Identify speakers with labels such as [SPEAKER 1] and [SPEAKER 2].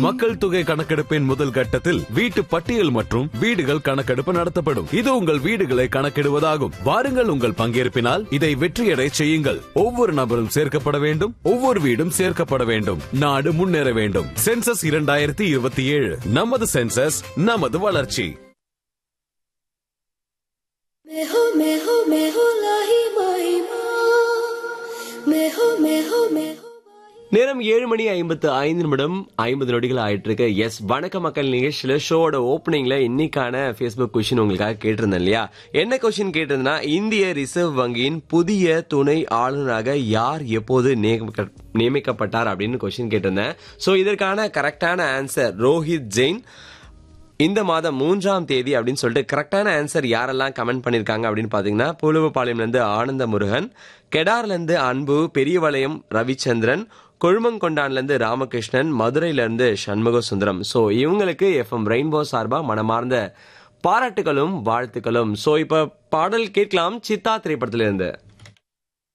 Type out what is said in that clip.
[SPEAKER 1] மக்கள் தொகை கணக்கெடுப்பின் முதல் கட்டத்தில் வீட்டு பட்டியல் மற்றும் வீடுகள் கணக்கெடுப்பு நடத்தப்படும் இது உங்கள் வீடுகளை கணக்கிடுவதாகும் வாருங்கள் உங்கள் பங்கேற்பினால் இதை வெற்றியடை செய்யுங்கள் ஒவ்வொரு நபரும் சேர்க்கப்பட வேண்டும் ஒவ்வொரு வீடும் சேர்க்கப்பட வேண்டும் நாடு முன்னேற வேண்டும் சென்சஸ் இரண்டாயிரத்தி இருபத்தி ஏழு நமது சென்சஸ் நமது வளர்ச்சி
[SPEAKER 2] मैं हो मैं हो मैं हो लाही माही माँ मैं हो मैं हो मैं हो
[SPEAKER 3] நேரம் ஏழு மணி ஐம்பத்து ஐந்து நிமிடம் ஐம்பது நொடிகள் ஆயிட்டு இருக்கு எஸ் வணக்க மக்கள் நிகழ்ச்சியில ஷோவோட ஓப்பனிங்ல இன்னைக்கான ஃபேஸ்புக் கொஸ்டின் உங்களுக்காக கேட்டிருந்தேன் இல்லையா என்ன கொஸ்டின் கேட்டிருந்தேன்னா இந்திய ரிசர்வ் வங்கியின் புதிய துணை ஆளுநராக யார் எப்போது நியமிக்க- நியமிக்கப்பட்டார் அப்படின்னு கொஸ்டின் கேட்டிருந்தேன் ஸோ இதற்கான கரெக்டான ஆன்சர் ரோஹித் ஜெயின் இந்த மாதம் மூன்றாம் தேதி அப்படின்னு சொல்லிட்டு கரெக்டான ஆன்சர் யாரெல்லாம் கமெண்ட் பண்ணிருக்காங்க அப்படின்னு பாத்தீங்கன்னா புலுவப்பாளையம்ல இருந்து ஆனந்த முருகன் கெடார்ல இருந்து அன்பு பெரியவளையம் ரவிச்சந்திரன் கொழுமங்கொண்டான்ல இருந்து ராமகிருஷ்ணன் மதுரையில இருந்து சண்முக சுந்தரம் சோ இவங்களுக்கு எஃப்எம் ரெயின்போ சார்பா மனமார்ந்த பாராட்டுகளும் வாழ்த்துக்களும் சோ இப்ப பாடல் கேட்கலாம் சித்தா திரைப்படத்திலிருந்து இருந்து